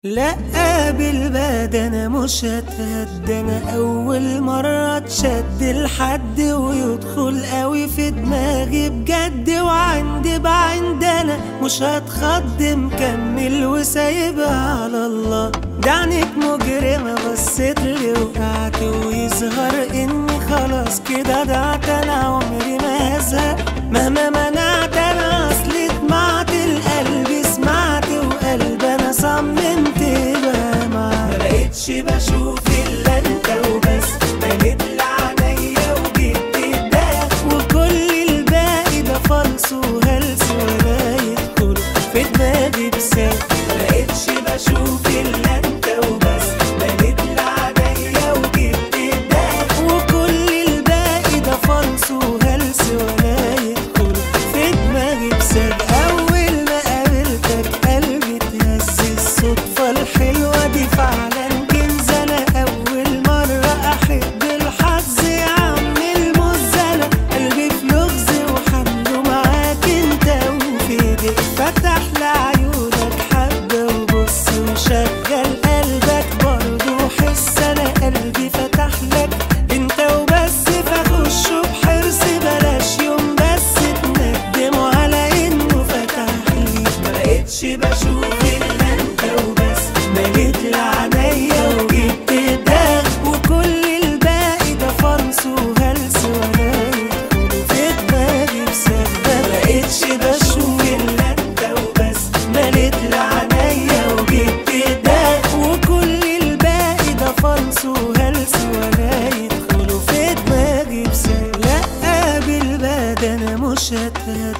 لا بالباد انا مش هتهد انا اول مرة اتشد لحد ويدخل قوي في دماغي بجد وعندي بعند انا مش هتخض مكمل وسايبها على الله دعنك مجرمة بصيت لي وقعت ويظهر اني خلاص كده ضعت انا عمري ما هزهق مهما منعت انا اصلي طمعت القلب سمعت وقلب انا صممت بقى معاك ما بقتش بشوف الا انت وبس مليت لعينيا وجبت الدهب وكل الباقي ده فلس وهلس ولا يدخل في دماغي بسات ما بقتش بشوف الا انت وبس مليت لعينيا وجبت الدهب وكل الباقي ده فلس وهلس ولا يدخل في دماغي بسات اول ما قابلتك قلبي اتهز الصدفة الحلوة دي فعلا كنز انا اول مرة احب الحظ يا عم المزلة قلبي في لغز وحمله معاك انت وفي ايديك فتح لعيونك حبة وبص وشغل قلبك برضه حس انا قلبي فتح لك انت وبس فخشه بحرص بلاش يوم بس تندموا على انه فتح لي ما بقتش بشوف الا انت وبس مليت لعينيا وجبت الدهب وكل الباقي ده فرص وهلس ولا يدخل في دماغي بسبب ما بقتش بشوف الا انت وبس مليت لعينيا وجبت الدهب وكل الباقي ده فرص وهلس ولا يدخلوا في دماغي بسبب لا بالباد انا مش هتهد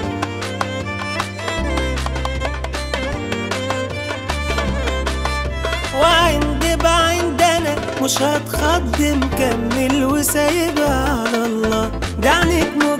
وعند بعند انا مش هتخض مكمل وسايبها على الله دعنك